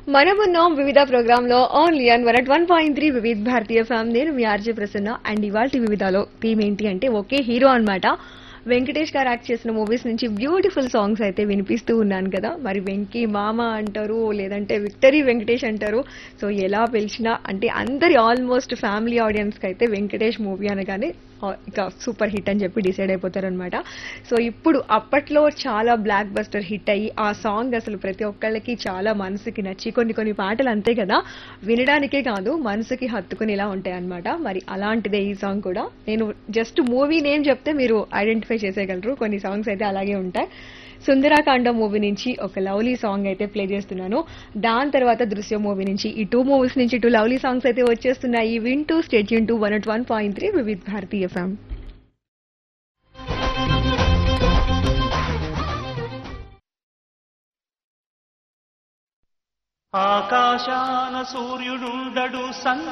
మనమున్నాం వివిధ ప్రోగ్రామ్ లో only on one one point three వివిధ భారతీయ ఫ్యామ్ నేను మీ ఆర్జే ప్రసన్న అండ్ ఇవాళ వివిధలో థీమ్ ఏంటి అంటే ఒకే హీరో అన్నమాట వెంకటేష్ గారు యాక్ట్ చేసిన మూవీస్ నుంచి బ్యూటిఫుల్ సాంగ్స్ అయితే వినిపిస్తూ ఉన్నాను కదా మరి వెంకీ మామ అంటారు లేదంటే విక్టరీ వెంకటేష్ అంటారు సో ఎలా పిలిచినా అంటే అందరి ఆల్మోస్ట్ ఫ్యామిలీ ఆడియన్స్ కి అయితే వెంకటేష్ మూవీ అనగానే ఆ, ఇక సూపర్ హిట్ అని చెప్పి డిసైడ్ అయిపోతారు అనమాట సో ఇప్పుడు అప్పట్లో చాలా బ్లాక్ బస్టర్ హిట్ అయ్యి ఆ సాంగ్ అసలు ప్రతి ఒక్కళ్ళకి చాలా మనసుకి నచ్చి కొన్ని కొన్ని పాటలు అంతే కదా వినడానికే కాదు మనసుకి హత్తుకునేలా ఉంటాయి అనమాట మరి అలాంటిదే ఈ సాంగ్ కూడా నేను జస్ట్ మూవీ నేమ్ చెప్తే మీరు ఐడెంటిఫై చేసేయగలరు కొన్ని సాంగ్స్ అయితే అలాగే ఉంటాయి సుందరాకాండ మూవీ నుంచి ఒక లవ్లీ సాంగ్ అయితే ప్లే చేస్తున్నాను దాని తర్వాత దృశ్య మూవీ నుంచి ఈ టూ మూవీస్ నుంచి టూ లవ్లీ సాంగ్స్ అయితే వచ్చేస్తున్నాయి వింటూ state to one at one point three Vividh Bharati FM ఆకాశాన సూర్యుడుండడు సంగ